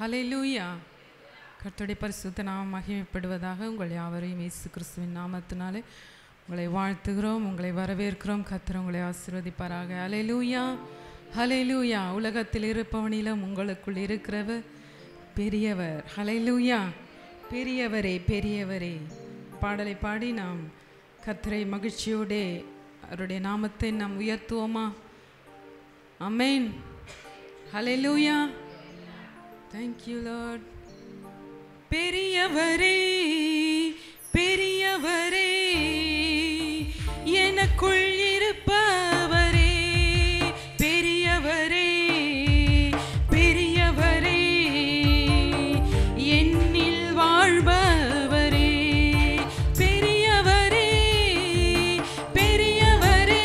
ஹalleluya கர்த்தருடைய பரிசுத்த நாமம் மகிமைப்படுவதாக உங்கள் யாவரையும் இயேசு கிறிஸ்துவின் நாமத்தினாலே உங்களை வாழ்த்துகிறோம் உங்களை வரவேற்கிறோம் கர்த்தர் உங்களை ஆசீர்வதிப்பாராக ஹalleluya ஹalleluya உலகத்தில் இருப்பவனிலும் உங்களுக்குள் இருக்கிறவர் பெரியவர் ஹalleluya பெரியவரே பெரியவரே பாடலை பாடி நாம் கர்த்தரை மகிழ்ச்சியோடே அவருடைய நாமத்தை நாம் உயர்த்துவோமா அமேன் ஹalleluya Thank you, Lord. பெரியவரே பெரியவரே எனக்குள் இருப்பவரே பெரியவரே பெரியவரே என்னில் வாழ்பவரே பெரியவரே பெரியவரே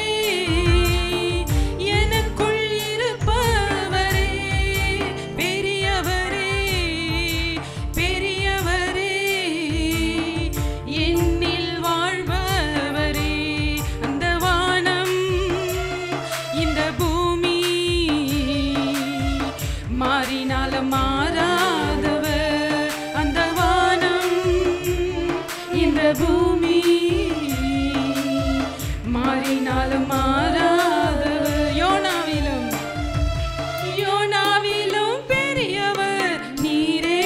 எனக்குள் இருப்பவரே பெரியவரே பெரியவரே என்னில் வாழ்பவரே அந்த வானம் இந்த பூமி மாறினாலும் மாறாதவர் அந்த வானம் இந்த பூமி மாறினாலும் மாறாதவர் யோனாவிலும் யோனாவிலும் பெரியவர் நீரே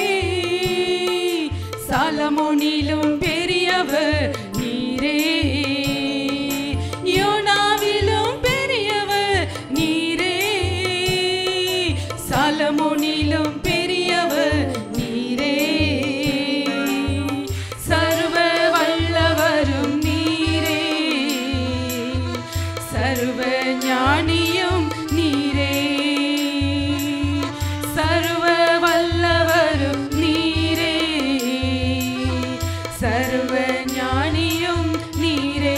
சாலமோனிலும் பெரியவர் நீரே யோனாவிலும் பெரியவர் நீரே சாலமோனிலும் பெரியவர் நீரே சர்வ வல்லவரும் நீரே சர்வ ஞானியும் நீரே சர்வ வல்லவரும் நீரே சர்வ ஞானியும் நீரே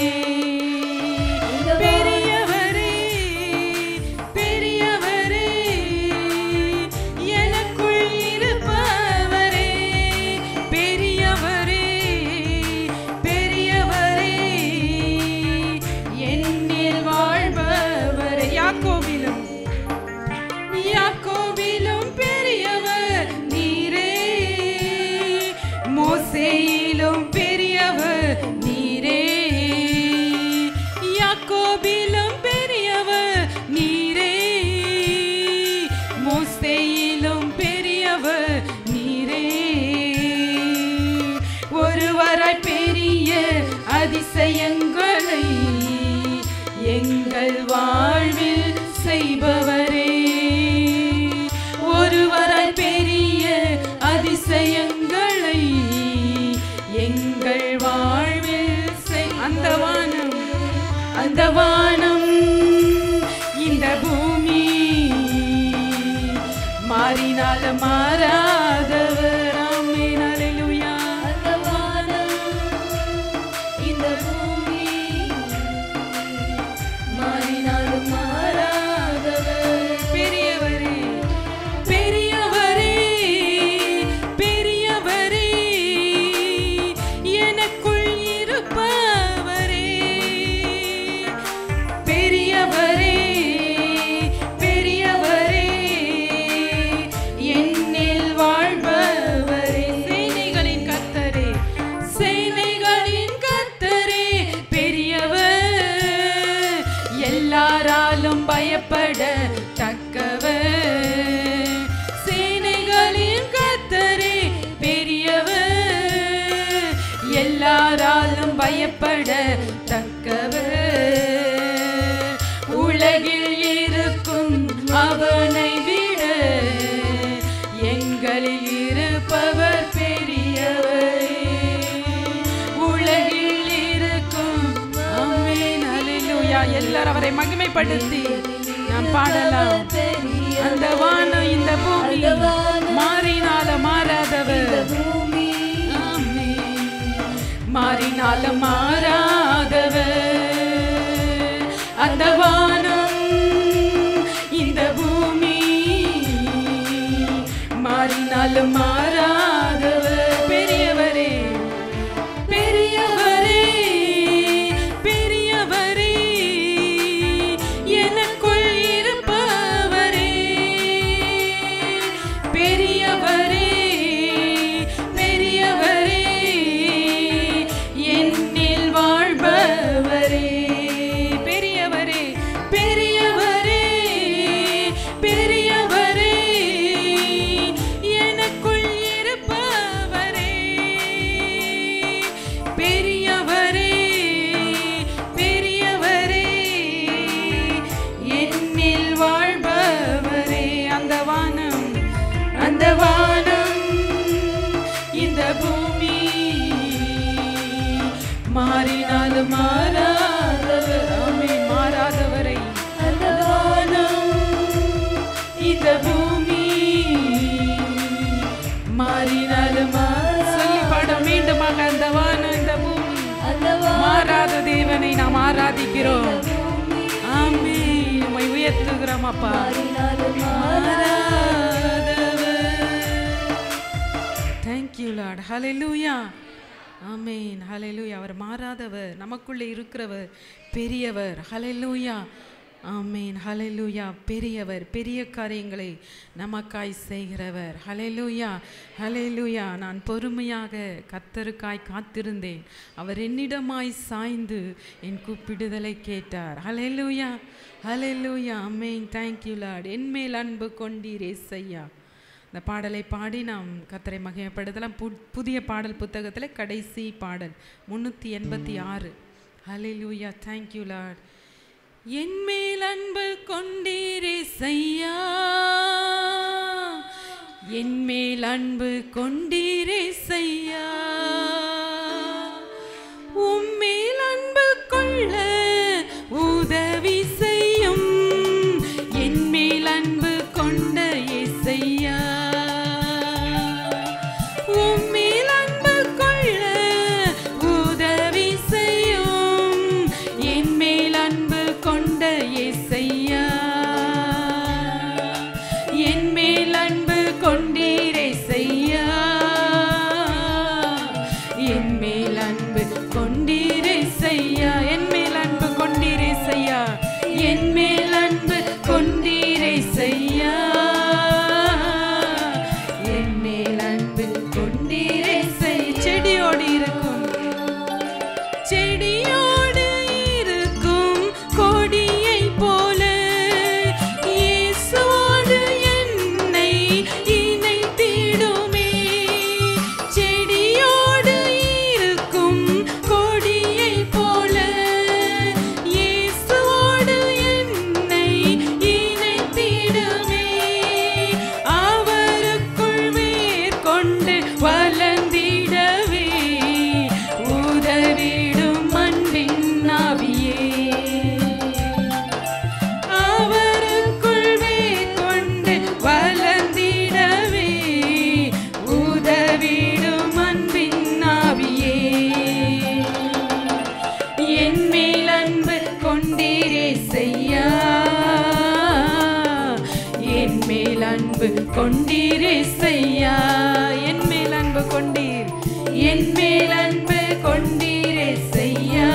பெரியவரே பெரியவரே எனக்குள் இருப்பவரே பெரியவரே பெரியவரே என்னில் வாழ்பவரே யாக்கோவிலும் யாக்கோபிலும் பெரியவர் நீரே மோசேயிலும் பெரியவர் நீரே யாக்கோபிலும் பெரியவர் நீரே மோசேயிலும் பெரியவர் நீரே ஒருவராய் பெரிய அதிசயங்களை எங்கள் வாழ்வில் செய்பவரே ஒருவராய் பெரிய அதிசயங்களை எங்கள் வாழ்வில் செய் அந்த வானம் அந்த வானம் இந்த பூமி மாறினால மாறாதவர் ஆமென் அல்லேலூயா அந்த வானம், இந்த பூமி மாறினாலும் மாறாதவர். பெரியவரே பெரியவரே பெரியவரே எனக்குள் இருப்பவரே பெரியவரே பெரியவரே என்னில் வாழ்பவரே சேனைகளின் கர்த்தரே சேனைகளின் கர்த்தரே பெரியவர் எல்லாராலும் பயப்பட தக்கவர் சேனைகளின் கர்த்தரே பெரியவர் எல்லாராலும் பயப்பட தக்கவர் உலகில் இருக்கும் அவனை விட எங்களில் இருப்பவர் பெரியவரே உலகில் இருக்கும் ஆமென் அல்லேலூயா எல்லாரும் அவரை மகிமைப்படுத்தி நாம் பாடலாம் அந்த வானம் இந்த பூமி மாறினால மாறாதவர் பூமி ஆமென். மாறினால மாறாதவர் அந்த வானம் இந்த பூமி மாறினாலும் மாறாதவர் பெரியவரே பெரியவரே பெரியவரே எனக்குள் இருப்பவரே பெரியவரே மாறினாலும் மாறாதவர் ஆமென் மாறாதவரை அந்த வானம் இந்த பூமி மாறினாலும் மா- சொல்லி பாட மீண்டுமாக அந்த வானம் இந்த பூமி அந்த வானம் மாறாத தேவனை நாம் ஆராதிக்கிறோம் பூமி ஆமே உம்மை உயர்த்துகிறோம் அப்பா மாறினாலும் தேங்க்யூ லார்ட் ஹalleluya ஆமென் ஹalleluya அவர் மாறாதவர் நமக்குள்ளே இருக்கிறவர் பெரியவர் ஹalleluya ஆமென் ஹalleluya பெரியவர் பெரிய காரியங்களை நமக்காய் செய்கிறவர் ஹalleluya ஹalleluya நான் பொறுமையாக கர்த்தருக்காய் காத்திருந்தேன் அவர் என்னிடமாய் சாய்ந்து என் கூப்பிடுதலை கேட்டார் ஹalleluya ஹalleluya ஆமென் தேங்க்யூ லார்ட் என் மேல் அன்பு கொண்டீர் ஏசையா இந்த பாடலை பாடி நாம் கத்தரை மகிமைப்படுத்தலாம் பு புதிய பாடல் புத்தகத்தில் கடைசி பாடல் முன்னூற்றி எண்பத்தி ஆறு ஹalleluya தேங்க்யூ லார்ட் என் மேல் அன்பு கொண்டீரே செய்யா என் மேல் அன்பு கொண்டீரே செய்யா உம்மேல் அன்பு கொள்ள உதவி செய்யும் என் மேல் அன்பு கொண்ட இசையா உம்மேல் அன்பு கொள்ள உதவி செய்யும் என் மேல் அன்பு கொண்ட இசையா என் மேல் அன்பு கொண்டீரே செய்யா என் மேல் அன்பு கொண்டீரே செய்யா என் மேல் அன்பு கொண்டீரே செய்யா என் மேல் அன்பு கொண்டீரே செய்யா என் மேல் அன்பு கொண்டீரே செய் செடியோடு இருக்கும் செடியோடு இருக்கும் கொடியை போல இயேசுவோடு என்னை இணைத்திடுமே செடியோடு இருக்கும் கொடியை போல இயேசுவோடு என்னை இணைத்திடுமே அவருக்குள் மேற்கொண்டு வளர்ந்திடவே உதவிடும் அன்பின் ஆவியே அவருக்குள் மேற்கொண்டு வளர்ந்திடவே உதவிடும் அன்பின் ஆவியே என் மேல் அன்பு கொண்டீரே செய்யா என் மேல் அன்பு கொண்டீரே செய்யா என் மேல் அன்பு கொண்டீர் என் மேல் அன்பு கொண்டீரே செய்யா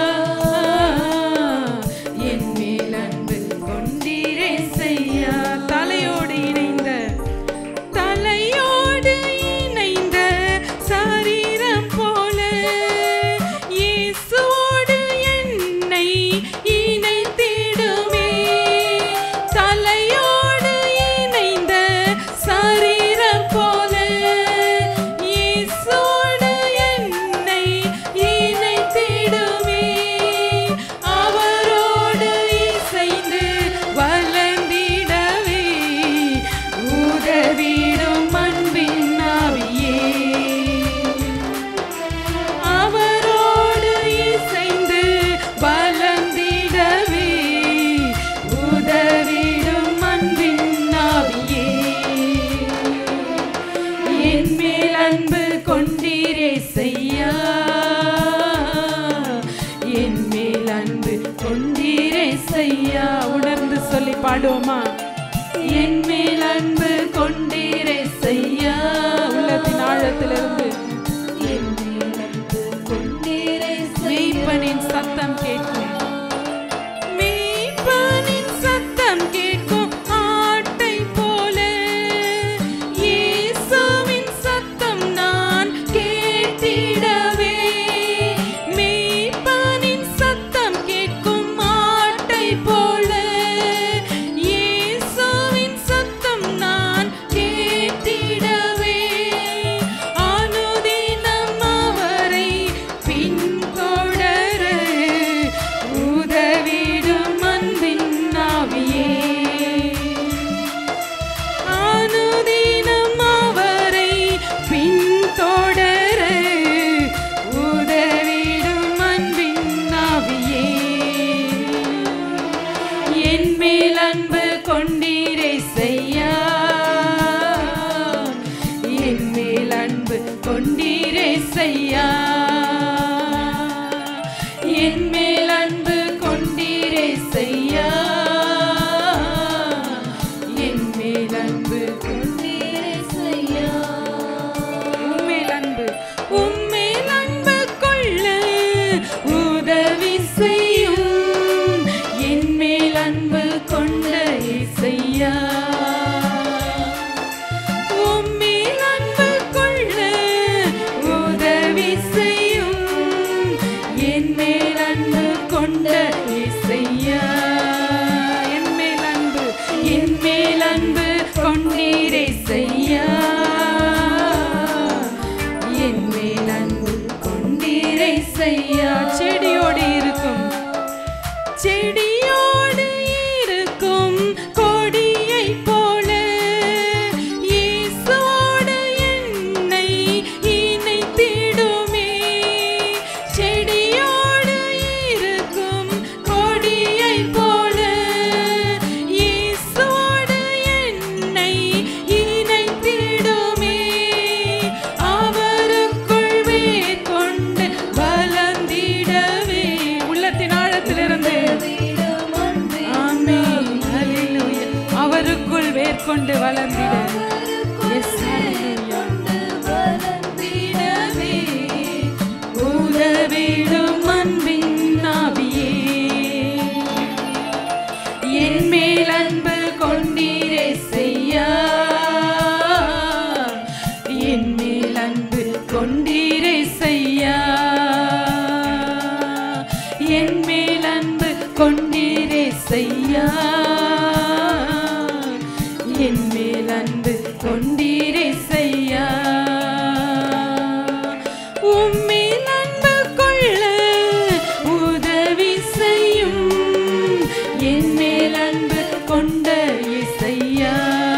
என் மேல் அன்பு கொண்டீரே செய்யா தலையோடு இணைந்த தலையோடு இணைந்த சரீரம் போல இயேசுவோடு என்னை இணைத்திடுமே தலையோடு இணைந்த சரீரம் போல இயேசுவோடு என்னை என் மேல் அன்பு கொண்டீரே செய்யா என் மேல் அன்பு கொண்டீரே செய்யா உம்மேல் அன்பு உம்மேல் அன்பு கொள்ள உதவி செய்யும் என் மேல் அன்பு கொண்ட இசையா உம்மேல் அன்பு கொள்ள உதவி செய்யும் என் மேல் அன்பு கொண்ட இசையா என் மேல் அன்பு என் மேல் அன்பு கொண்டீரே செய்யா என் மேல் அன்பு கொண்டீரை செய்யா செடியோடு இருக்கும் செடியோடு இருக்கும் கொடியை போல இயேசுவோடு என்னை இணைத்திடுமே செடியோடு இருக்கும் கொடியை போல இயேசுவோடு என்னை இணைத்திடுமே அவருக்குள் வேர் கொண்டு வளர்ந்திடவே உள்ளத்தின் ஆழத்திலிருந்து வீடும் அன்பே ஆமென் ஹalleluya அவருக்குள் வேர் கொண்டு வளர்ந்திட Yes, hallelujah. வளர்ந்திடவே உதவிடும் அன்பின் ஆவியே என் மேல் அன்பு கொண்டீரே செய்யா என் மேல் அன்பு கொண்டீரே செய்யா என் மேல் அன்பு கொண்டீரே செய்யா என் மேல் அன்பு கொண்டீரே செய்யா உம்மேல் அன்பு கொள்ள உதவி செய்யும் என் மேல் அன்பு கொண்ட இசையா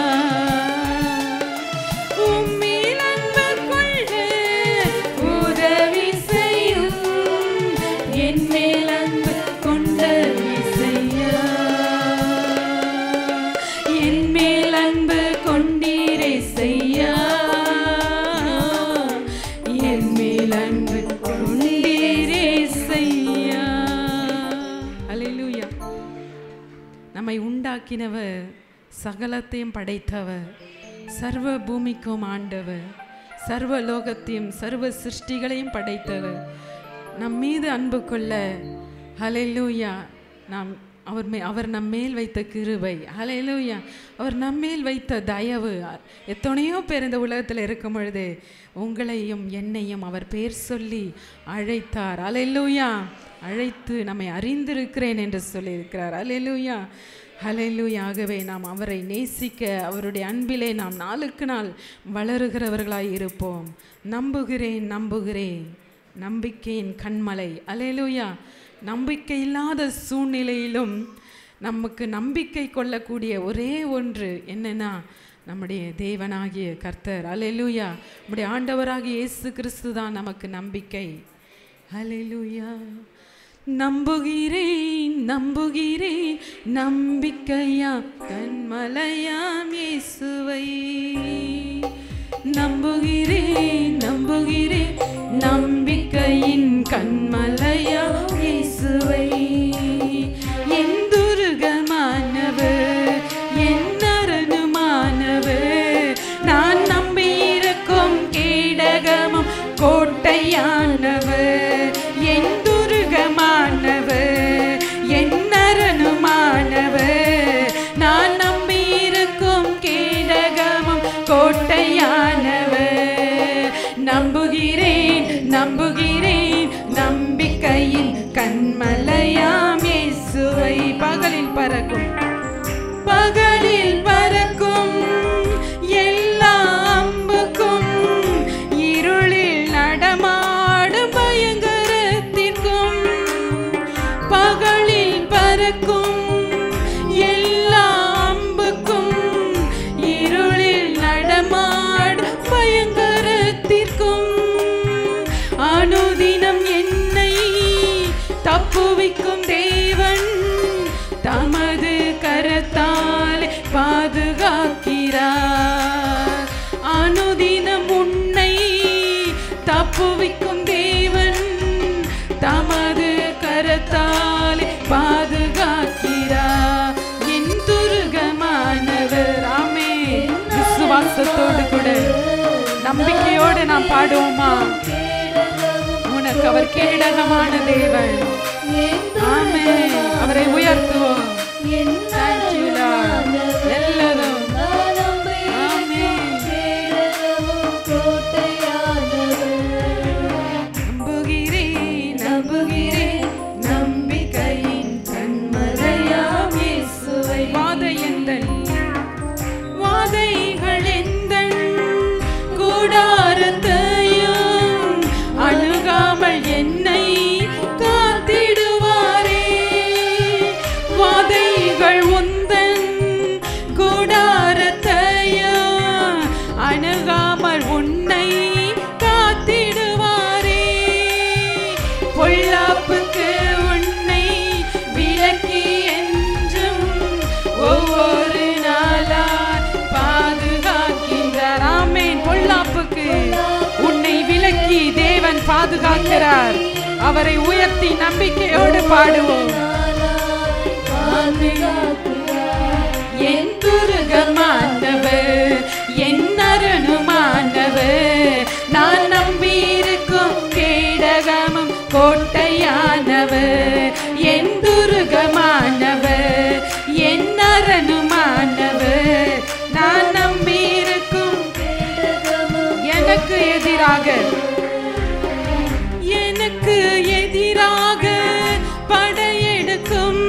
உம்மேல் அன்பு கொள்ள உதவி செய்யும் என் மேல் அன்பு கொண்ட இசையா என் மேல் அன்பு கொண்டீரே செய்யா என் மேல் அன்பு கொண்டீரே செய்யா அல்லேலூயா நம்மை உண்டாக்கினவர் சகலத்தையும் படைத்தவர் சர்வ பூமிக்கும் ஆண்டவர் சர்வ லோகத்தையும் சர்வ சிருஷ்டிகளையும் படைத்தவர் நம் மீது அன்பு கொள்ள ஹalleluya நாம் அவர் மே அவர் நம் மேல் வைத்த கிருபை ஹalleluya அவர் நம் மேல் வைத்த தயவு எத்தனையோ பேர் இந்த உலகத்தில் இருக்கும் பொழுது உங்களையும் என்னையும் அவர் பேர் சொல்லி அழைத்தார் ஹalleluya அழைத்து நம்மை அறிந்திருக்கிறேன் என்று சொல்லியிருக்கிறார் ஹalleluya ஹalleluya ஆகவே நாம் அவரை நேசிக்க அவருடைய அன்பிலே நாம் நாளுக்கு நாள் வளருகிறவர்களாய் இருப்போம் நம்புகிறேன் நம்புகிறேன் நம்பிக்கையின் கண்மலை அலேலூயா நம்பிக்கை இல்லாத சூழ்நிலையிலும் நமக்கு நம்பிக்கை கொள்ளக்கூடிய ஒரே ஒன்று என்னன்னா நம்முடைய தேவனாகிய கர்த்தர் அலேலூயா நம்முடைய ஆண்டவராகிய இயேசு கிறிஸ்து தான் நமக்கு நம்பிக்கை ஹalleluya நம்புகிறேன் நம்புகிறேன் நம்பிக்கையா கண்மலையாம் இயேசுவை நம்புகிறேன் நம்புகிறேன் நம்பிக்கையின் கண்மலையா இயேசுவை என் துருகமானவர் என் அரணுமானவர் நான் நம்பியிருக்கும் கேடகமும் கோட்டையானவர் என் துருகமானவர் என் அரணுமானவர் நான் நம்பியிருக்கும் கேடகமும் கோட்டையானவர் நம்புகிறேன் நம்புகிறேன் நம்பிக்கையின் கண்மலையாம் இயேசுவை பகலில் பறக்கும் பகலில் பறக்கும் எல்லா அம்புக்கும் இருளில் நடமாடும் பயங்கரத்திற்கும் பகலில் பறக்கும் எல்லா அம்புக்கும் இருளில் நடமாடும் பயங்கரத்திற்கும் அனுதினம் என்னை தப்புவிக்கும் தேவன் தமது கரத்தால் பாதுகாக்கிறார் அனுதினம் உன்னை தப்புவிக்கும் தேவன் தமது கர பாடுவோமா உனக்கு அவர் கேடகமான தேவன் ஆமென் அவரை உயர்த்துவோம் Thank you, Lord. எல்லாரும் ஆமென் நம்புகிறேன் நம்புகிறேன் நம்பிக்கையின் கண்மலையாம் இயேசுவை வாதை எந்தன் வாதைகள் எந்தன் கூடாரத்தையும் அணுகாமல் என்னை காத்திடுவாரே வாதைகள் உந்தன் கூடாரத்தையும் அணுகாமல் உன்னை காத்திடுவாரே பொல்லாப்புக்கு உன்னை விலக்கி என்றும் ஒவ்வொரு நாளால் பாதுகாக்கின்றார் ஆமென் பொல்லாப்புக்கு உன்னை விலக்கி தேவன் பாதுகாக்கிறார் அவரை உயர்த்தி நம்பிக்கையோடு பாடுவோம் என் துருகமானவர் என் அருணுமானவர் நான் நம்பியிருக்கும் கேடகமும் கோட்டையானவர் என் துருகமானவர் என் அரணுமானவர் நான் நம்பியிருக்கும் எனக்கு எதிராக எனக்கு எதிராக படையெடுக்கும்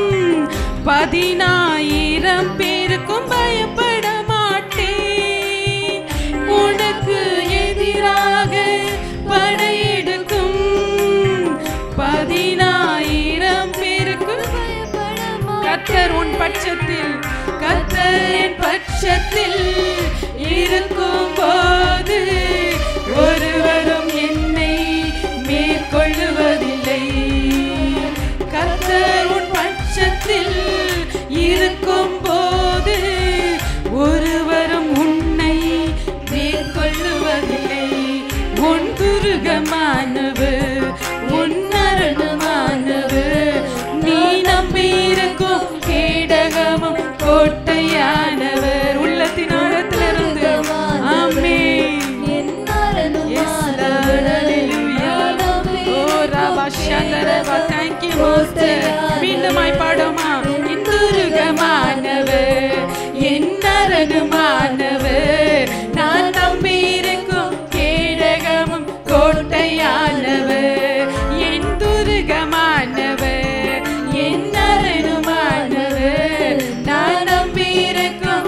பதினாயிரம் பேருக்கும் பயப்பட மாட்டேன் உனக்கு எதிராக படையெடுக்கும் பதினாயிரம் பேருக்கும் கத்தர் உன் பட்சத்தில் கத்தர் என் பட்சத்தில் இருக்கும் போது ஒருவரும் என்னை மேற்கொள்ளுவதில்லை கத்தர் உன் பட்சத்தில் இருக்கும் போது ஒருவரும் உன்னை மேற்கொள்ளுவதில்லை உன் துருகமானவர் உன் அரணமானவர் நீ நம்பியிருக்கும் கேடகமும் கோட்டையானவர் உள்ளத்தின் ஆழத்திலிருந்து ஆமென் Yes, Lord. Hallelujah. Oh, Rabba Shandaraba. Thank you, Master. மீண்டுமாய் பாடுமா இந்துருகமானவர் என் அரணுமானவர் நான் நம்பியிருக்கும் கேடகமும் கோட்டையானவர் என் துருகமானவர் என் அரணுமானவர் நான் நம்பியிருக்கும்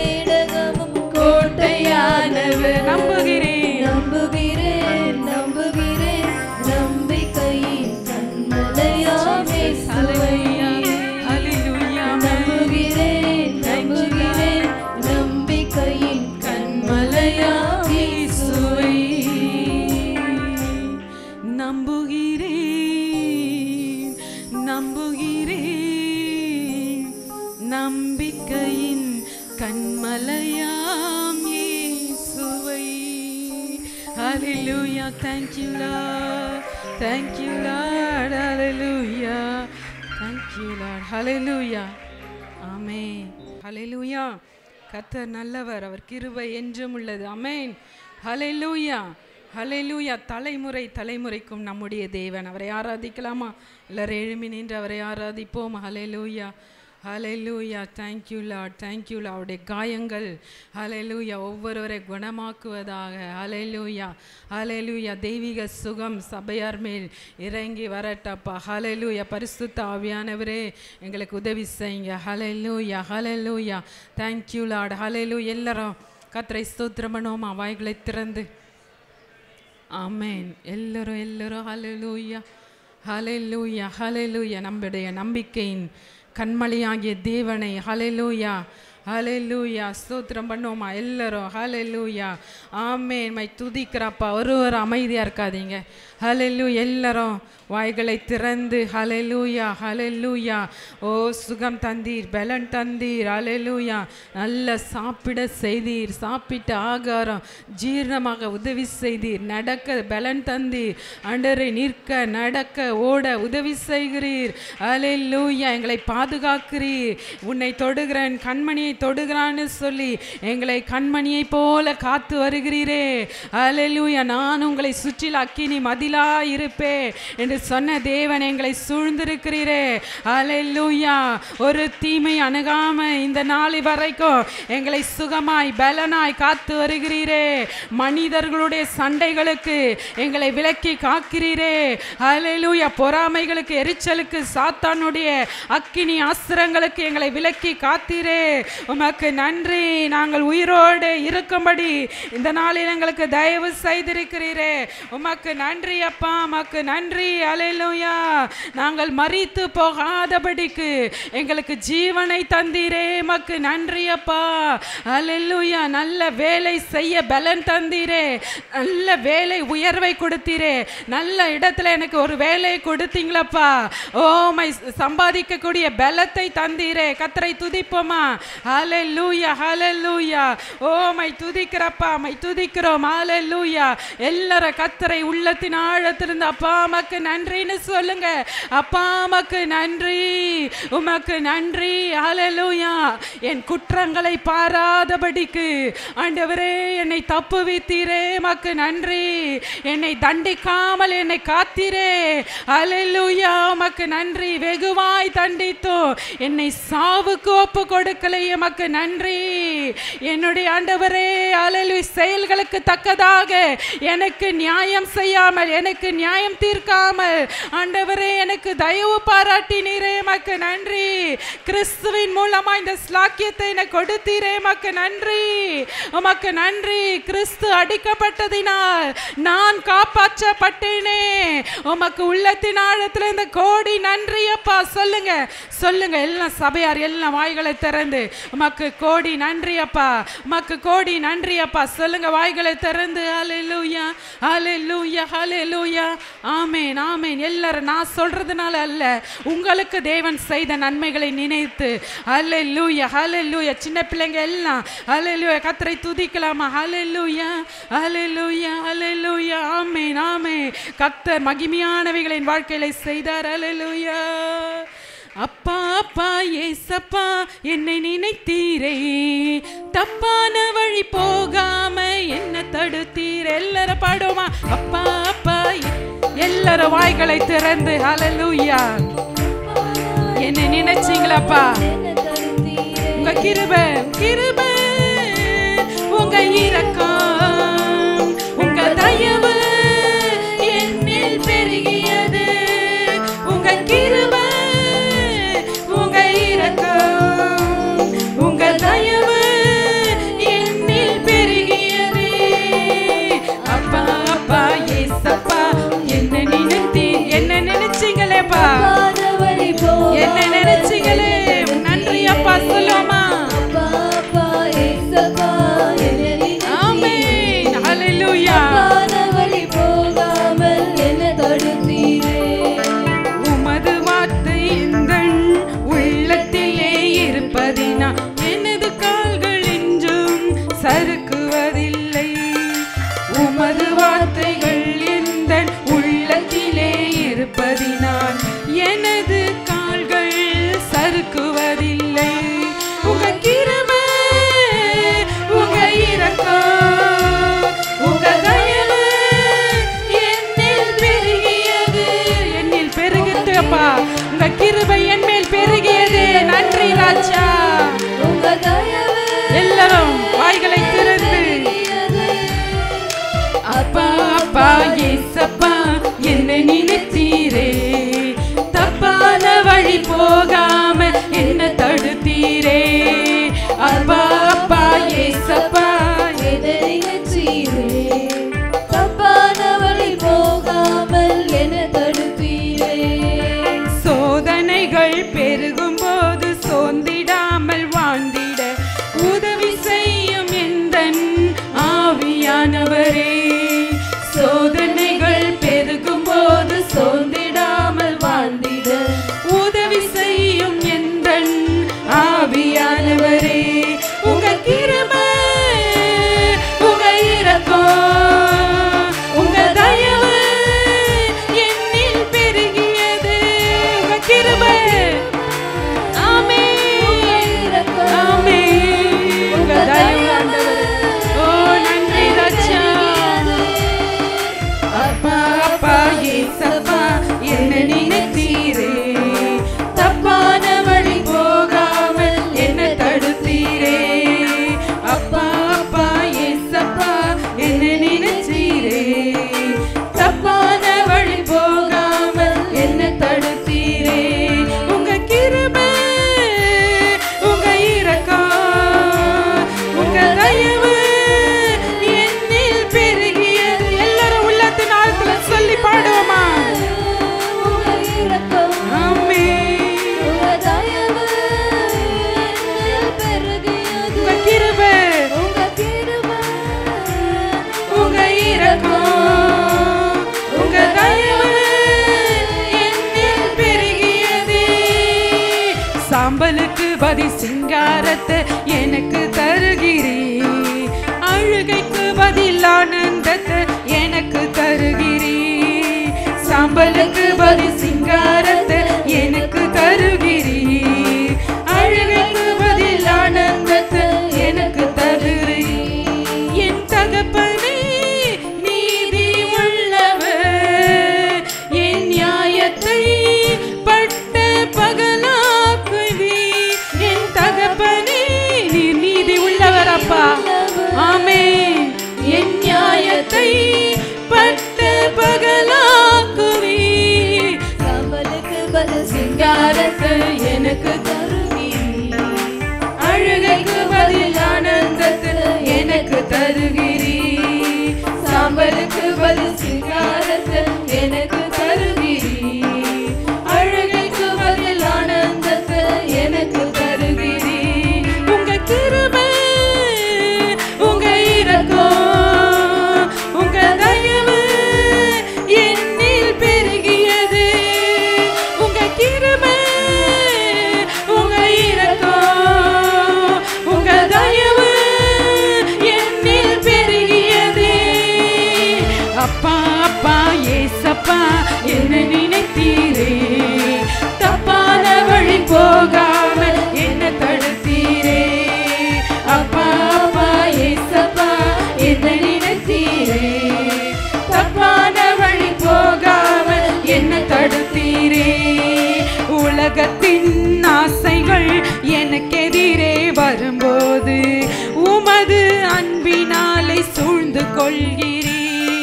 கோட்டையானவர் நம்புகிறேன் நம்புகிறேன் நம்புகிறேன் நம்பிக்கையின் கண்மலையாம் இயேசுவை. Hallelujah. நம்புகிறேன் நம்புகிறேன் நம்பிக்கையின் கண்மலையாம் இயேசுவை. நம்புகிறேன் நம்புகிறேன் நம்பிக்கையின் கண்மலையாம் இயேசுவை Hallelujah thank you Lord thank you Lord Hallelujah thank you Lord Hallelujah ஆமென் ஹalleluya கர்த்தர் நல்லவர் அவர் கிருபை என்றும் உள்ளது ஆமென் ஹalleluya ஹalleluya தலைமுறை தலைமுறைக்கும் நம்முடைய தேவன் அவரை ஆராதிக்கலாமா எல்லாரும் எழுமி நின்று அவரை ஆராதிப்போம் ஹalleluya ஹalleluya thank you lord thank you lord அவருடைய காயங்கள் ஹalleluya ஒவ்வொருவரை குணமாக்குவதாக ஹalleluya ஹalleluya தெய்வீக சுகம் சபையார் மேல் இறங்கி வரட்டப்பா ஹalleluya பரிசுத்த ஆவியானவரே எங்களுக்கு உதவி செய்யுங்க ஹalleluya ஹalleluya thank you lord ஹalleluya எல்லாரும் கர்த்தரை ஸ்தோத்திரம் பண்ணுவோமா வாய்களை திறந்து ஆமென் எல்லாரும் எல்லாரும் ஹalleluya ஹalleluya ஹalleluya நம்முடைய நம்பிக்கையின் கண்மலையாகிய தேவனை ஹalleluya ஹalleluya ஸ்தோத்திரம் பண்ணுவோமா எல்லாரும் ஹalleluya ஆமென் மை துதிக்கிறப்பா ஒரு ஒரு அமைதியாக இருக்காதீங்க ஹalleluya எல்லாரும் வாய்களை திறந்து ஹalleluya ஹalleluya ஓ சுகம் தந்தீர் பலன் தந்தீர் ஹalleluya நல்ல சாப்பிட செய்தீர் சாப்பிட்ட ஆகாரம் ஜீரணமாக உதவி செய்தீர் நடக்க பலன் தந்தீர் அண்டரை நிற்க நடக்க ஓட உதவி செய்கிறீர் ஹalleluya எங்களை பாதுகாக்கிறீர் உன்னை தொடுகிறேன் கண்மணியை தொடுகிறான்னு சொல்லி எங்களை கண்மணியை போல காத்து வருகிறீரே அல்லேலூயா நான் உங்களை சுற்றில் அக்கினி மதிலா இருப்பே என்று சொன்ன தேவன் எங்களை சூழ்ந்திருக்கிறீரே அல்லேலூயா ஒரு தீமை அணுகாம இந்த நாள் வரைக்கும் எங்களை சுகமாய் பலனாய் காத்து வருகிறீரே மனிதர்களுடைய சண்டைகளுக்கு எங்களை விலக்கி காக்கிறீரே அல்லேலூயா பொறாமைகளுக்கு எரிச்சலுக்கு சாத்தானுடைய அக்கினி அஸ்திரங்களுக்கு எங்களை விலக்கி காத்தீரே உமக்கு நன்றி நாங்கள் உயிரோடு இருக்கும்படி இந்த நாளில் எங்களுக்கு தயவு செய்திருக்கிறீரே உமக்கு நன்றி அப்பா உமக்கு நன்றி அலையிலுயா நாங்கள் மறித்து போகாதபடிக்கு எங்களுக்கு ஜீவனை தந்தீரே உமக்கு நன்றி அப்பா அலையிலுயா நல்ல வேலை செய்ய பலன் தந்தீரே நல்ல வேலை உயர்வை கொடுத்தீரே நல்ல இடத்துல எனக்கு ஒரு வேலை கொடுத்தீங்களப்பா ஓமை சம்பாதிக்கக்கூடிய பலத்தை தந்தீரே கத்தரை துதிப்போமா ஹலே லூயா ஹலே லூயா ஓமை துதிக்கிறப்பா மை துதிக்கிறோம் ஹலே லூயா எல்லார கத்தரை உள்ளத்தின் ஆழத்திலிருந்து அப்பா அம்மாக்கு நன்றின்னு சொல்லுங்க அப்பா அம்மாக்கு நன்றி உமக்கு நன்றி ஹலே லூயா என் குற்றங்களை பாராதபடிக்கு ஆண்டவரே என்னை தப்பு வைத்தீரே மக்கு நன்றி என்னை தண்டிக்காமல் என்னை காத்தீரே அலெலுயா உமக்கு நன்றி வெகுவாய் தண்டித்தோ என்னை சாவுக்கு ஒப்பு கொடுக்கலை எமக்கு நன்றி என்னுடைய ஆண்டவரே அலலு செயல்களுக்கு தக்கதாக எனக்கு நியாயம் செய்யாமல் எனக்கு நியாயம் தீர்க்காமல் ஆண்டவரே எனக்கு தயவு பாராட்டினீரே எமக்கு நன்றி கிறிஸ்துவின் மூலமா இந்த ஸ்லாக்கியத்தை எனக்கு கொடுத்தீரே எமக்கு நன்றி உமக்கு நன்றி கிறிஸ்து அடிக்கப்பட்டதினால் நான் காப்பாற்றப்பட்டேனே உமக்கு உள்ளத்தின் ஆழத்துல இந்த கோடி நன்றி அப்பா சொல்லுங்க சொல்லுங்க எல்லாம் சபையார் எல்லாம் வாய்களை திறந்து உமக்கு கோடி நன்றி அப்பா உமக்கு கோடி நன்றி அப்பா சொல்லுங்க வாய்களை திறந்து ஹalleluya ஹalleluya ஹalleluya ஆமென் ஆமென் எல்லாரும் நான் சொல்றதுனால அல்ல உங்களுக்கு தேவன் செய்த நன்மைகளை நினைத்து ஹalleluya ஹalleluya சின்ன பிள்ளைங்க எல்லாம் ஹalleluya கத்தரை துதிக்கலாமா ஹalleluya ஹalleluya ஹalleluya ஆமென் ஆமென் கத்தர் மகிமையானவைகளின் வாழ்க்கையில செய்தார் ஹalleluya அப்பா அப்பா ஏசப்பா என்னை நினைத்தீரே தப்பான வழி போகாம என்ன தடுத்தீர் எல்லாரும் பாடுவோமா அப்பா அப்பா எல்லாரும் வாய்களை திறந்து ஹalleluya என்னை நினைச்சீங்களாப்பா உங்க கிருப கிருப உங்க இரக்கம் உங்க தயவு என்னில் பெருகியது உங்க கிருப உங்க இரக்கம் உங்க தயவு என்னில் பெருகியது அப்பா அப்பா ஏசப்பா என்ன நினைத்தி என்ன நினைச்சீங்களேப்பா என்ன நினைச்சீங்களே நன்றி அப்பா சொல்லுமா ஆமென் ஹalleluya உமது வார்த்தை எந்தன் உள்ளத்திலே இருப்பதினா எனது கால்கள் என்றும் சறுக்குவதில்லை உமது வார்த்தைகள் எந்தன் உள்ளத்திலே இருப்பதினால் எனது கால்கள் சறுக்குவதில்லை உங்க கிருபை உங்க இரக்கம் உங்க தயவு என்னில் பெருகியது என்னில் பெருகிட்டு அப்பா உங்க கிருபை என் மேல் பெருகியது நன்றி ராஜா எல்லாரும் வாய்களை திறந்து அப்பா அப்பா ஏசப்பா என்ன நினைத்தீரே தப்பான வழி போகாம என்ன தடுத்தீரே அப்பா அப்பா ஏசப்பா போகாமல் என தடுத்தீரே சோதனைகள் பெருகும் போது சோர்ந்திடாமல் வாழ்ந்திட உதவி செய்யும் எந்தன் ஆவியானவரே சோதனைகள் பெருகும் போது சோர்ந்திடாமல் வாழ்ந்திட உதவி செய்யும் எந்தன் ஆவியானவரே உங்க கிருபை உங்க இரக்கம் உங்க தயவு என்னில் பெருகியது உங்க கிருபை என்ன நினைத்தீரே தப்பான வழி போகாமல் என்ன தடுத்தீரே அப்பா அப்பா ஏசப்பா என்ன நினைச்சீரே தப்பான வழி போகாமல் என்ன தடுத்தீரே உங்க கிருபை உங்க இரக்கம் உங்க தயவு என்னில் பெருகியது எல்லாரும் உள்ளத்தின் ஆழத்துல சொல்லி பாடுவோமா உங்க இரக்கம், ஆமென். உங்க தயவு என்னில் பெருகியது. உங்க கிருபை உங்க கிருபை உங்க இரக்கம் உங்க தயவு என்னில் பெருகியதே சாம்பலுக்கு பதி சிங்காரத்தை எனக்கு தருகிறே அழுகைக்கு பதில் ஆனந்தத்தை எனக்கு தருகிறே சாம்பலுக்கு பதி சிங்காரத்தை எனக்கு தருகிறே அழுகைக்கு பதில் ஆனந்தத்தை எனக்கு தருகிறே என் தகப்பனே நீதி உள்ளவர் என் நியாயத்தை பட்ட பகலாக்குவி என் தகப்பனே நீ நீதி உள்ளவர் அப்பா ஆமே என் நியாயத்தை பட்ட பகலாக்குவி கமலுக்கு பதில் சிங்காரத்தை எனக்கு தருகிறீர் அழுகைக்கு பதில் ஆனந்தத்தை எனக்கு தருகிறீர் சாம்பலுக்கு பதில் சிங்காரத்தை எனக்கு தருகிறீர் அழுகைக்கு பதில் ஆனந்தத்தை எனக்கு தருகிறீர் உங்க கிருபை உங்க இரக்கம் உங்க தயவு என்னில் பெருகியது உங்க கிருபை உங்க இரக்கம் உங்க தயவு என்னில் பெருகியது அப்பா அப்பா ஏசப்பா என்ன நினைத்தீரே தப்பான வழி போகாமல் என்ன தடுத்தீரே அப்பா அப்பா ஏசப்பா என்ன நினைத்தீரே தப்பான வழி போகாமல் என்ன தடுத்தீரே உலகத்தின் ஆசைகள் எனக்கெதிரே வரும்போது உமது அன்பினாலே சூழ்ந்து கொள்கிறீர்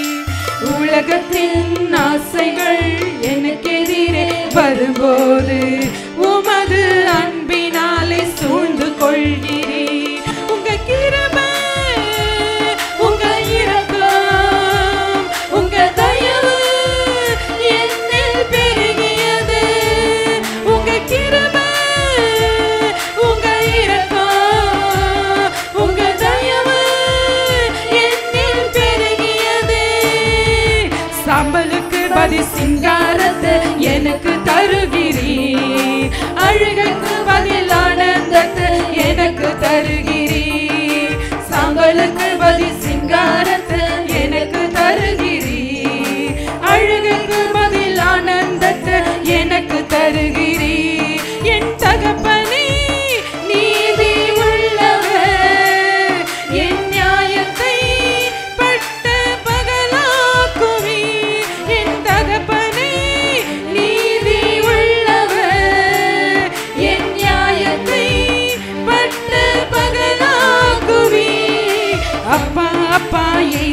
உலகத்தின் ஆசைகள் எனக்கெதிரே வரும்போது உமது அன்பினாலே சூழ்ந்து கொள்கிறீர் உங்க கிருபை உங்க இரக்கம் உங்க தயவு என்னில் பெருகியது உங்க கிருபை உங்க இரக்கம் உங்க தயவு என்னில் பெருகியது சாம்பலுக்கு பதி சிங்காரத்தை எனக்கு தருகிறீர் அழுகைக்கு பதில் ஆனந்தத்தை எனக்கு தருகிறீர் சாம்பலுக்கு பதி சிங்காரத்தை எனக்கு தருகிறீர் அழுகைக்கு பதில் ஆனந்தத்தை எனக்கு தருகிறீர் என் தகப்பனே நீதி உள்ளவர் என் நியாயத்தை பட்ட பகலாக்குவி என் தகப்பனே நீதி உள்ளவர் என் நியாயத்தை பட்ட பகலாக்குவி அப்பா அப்பா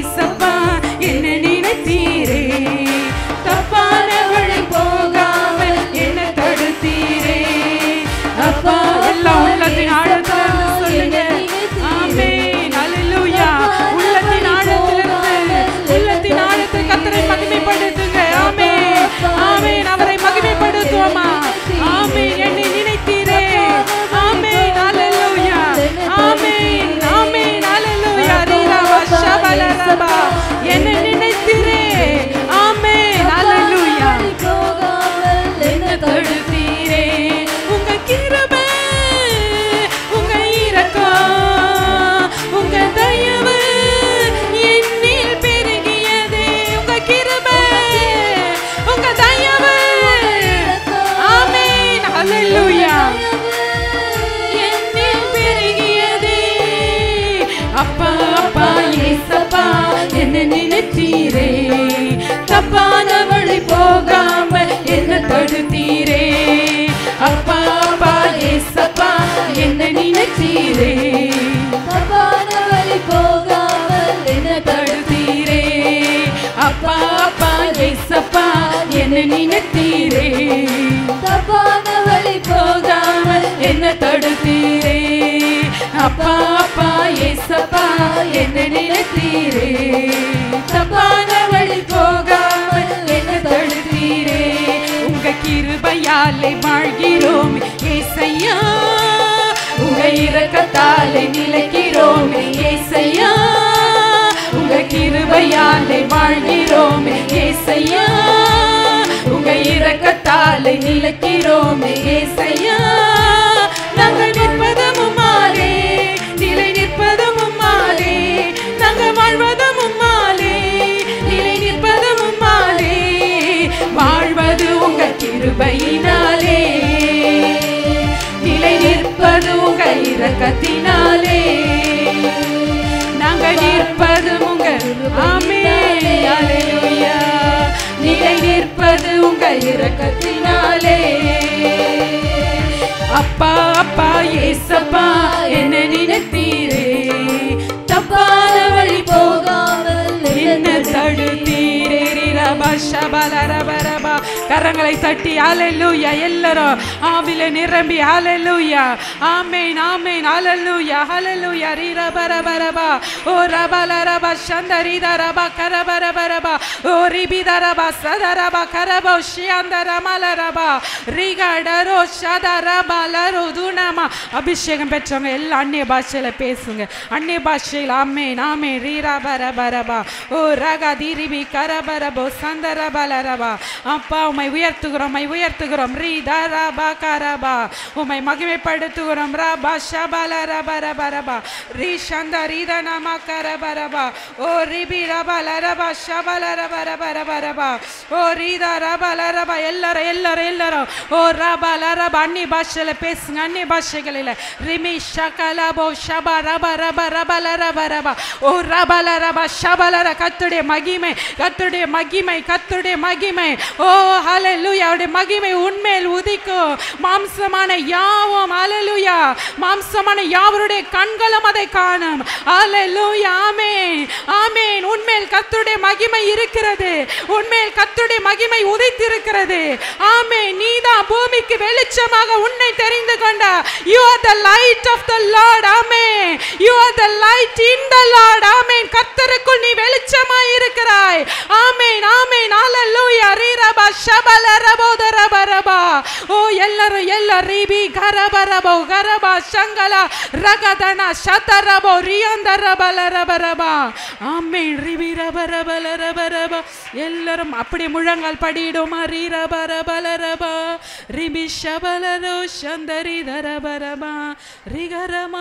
நினைத்தீரே தப்பான வழி போகாமல் என்ன தடுத்தீரே அப்பா அப்பா ஏசப்பா என்ன நினைத்தீரே தப்பான வழி போகாமல் என்ன தடுத்தீரே உங்க கிருபையாலே வாழ்கிறோம் ஏசையா உங்க இரக்கத்தாலே நிலைக்கிறோம் ஏசையா உங்க கிருபையாலே வாழ்கிறோம் ஏசையா உங்க இரக்கத்தாலே நிலைக்கிறோம் ஏசையா நாங்கள் நிற்பதும் உம்மாலே நிலை நிற்பதும் உம்மாலே நாங்கள் வாழ்வதும் உம்மாலே நிலை நிற்பதும் உம்மாலே வாழ்வது உங்க கிருபையினாலே நிலை நிற்பது உங்க இரக்கத்தினாலே நாங்கள் நிற்பது உங்க ஆமே அல்லேலூயா நிலை நிற்பது உங்க இரக்கத்தினாலே அப்பா அப்பா ஏசப்பா என்ன நினைத்தீரே தப்பான வழி போகாமல் என்ன தடுத்தீரே ரபா ஷபல ரப ரபா கரங்களை தட்டி ஹalleluya எல்லாரும் ஆவில நிரம்பி ஹalleluya ஆமென் ஆமென் ஹalleluya ஹalleluya ரி ரப ரப ரபா ஓ ரபல ரப சந்தரி ரப கரப ரப ரபா ஓ ரிபி ரப சத ரப கரப ஷியந்தர மல ரபா ரிகடரோ சத ரப லரு துனமா அபிஷேகம் பெற்றவங்க எல்லாம் அந்நிய பாஷையில பேசுங்க அந்நிய பாஷையில் ஆமென் ஆமென் ரீ ரப ரப ரபா ஓ ரக திரிபி கரபரபோ சந்தரபலரபா அப்பா உமை உயர்த்துகிறோம் உமை உயர்த்துகிறோம் ரீ தரபா கரபா உமை மகிமைப்படுத்துகிறோம் ரபா ஷபலரபரபரபா ரீ சந்த ரீத நம கரபரபா ஓ ரிபி ரபலரபா ஷபலரபரபரபரபா ஓ ரீத ரபலரபா எல்லாரும் எல்லாரும் எல்லாரும் ஓ ரபலரப அன்னி பாஷையில பேசுங்க அன்னி பாஷைகளில் ரிமி ஷகலபோ ஷப ரப ரப ரபல ரப ரபா ஓ ரபல ரப ஷபலர கத்துடைய மகிமை கத்துடைய மகிமை கத்துடைய மகிமை ஓ ஹalleluya அவருடைய மகிமை உண்மையில் உதிக்கும் மாம்சமான யாவும் ஹalleluya மாம்சமான யாவருடைய கண்களும் அதை காணும் ஹalleluya ஆமென் ஆமென் உண்மையில் கத்துடைய மகிமை இருக்கிறது உண்மையில் கத்துடைய மகிமை உதித்திருக்கிறது ஆமென் நீதான் பூமிக்கு வெளிச்சமாக உன்னை தெரிந்து கொண்ட you are the light of the lord amen you are the light in the lord ஆமென் கர்த்தருக்குள் நீ வெளிச்சமாய் இருக்கிறாய் ஆமென் ஆமென் ஹalleluya ரீரபா ஷபல ரபோதர பரபா ஓ எல்லாரும் எல்லா ரீபி கரபரபோ கரபா சங்கல ரகதன சதரபோ ரியந்தர பல ரபரபா ஆமென் ரிபி ரபரபல ரபரபா எல்லாரும் அப்படியே முழங்கால் படிடுமா ரீரபரபலரபா ரிபி ஷபலரோ சந்தரி தரபரபா ரிகரமா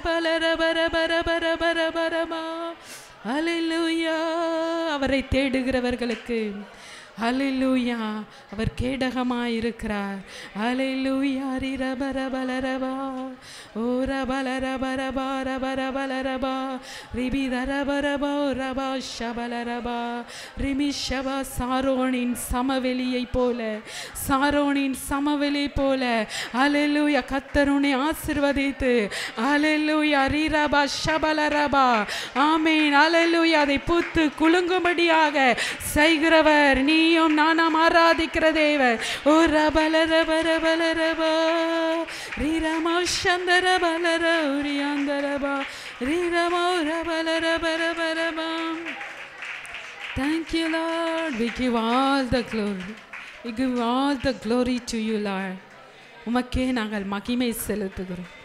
ஷபலரபரபரபரபரபரபா ஹalleluya அவரை தேடுகிறவர்களுக்கு ஹalleluya அவர் கேடகமாய் இருக்கிறார் ஹalleluya ரிரபரபலரபா ஓ ரபலரபரபா ரபரபலரபா ரிபி தரபரபா ரபா ஷபலரபா ரிமி ஷபா சாரோனின் சமவெளியை போல சாரோனின் சமவெளி போல ஹalleluya கத்தருனை ஆசிர்வதித்து ஹalleluya ரிரபா ஷபலரபா ஆமென் ஹalleluya அதை பூத்து குலுங்கும்படியாக செய்கிறவர் நீயும் நானாம் ஆராதிக்கிற தேவர் ஓ ரபல ரபல ரபல ரபா ரீரமா சந்தர பலர உரியாந்தரபா ரீரமா ரபல ரபல ரபா Thank you, Lord. We give all the glory. We give all the glory to you, Lord. உமக்கே நாங்கள் மகிமை செலுத்துகிறோம்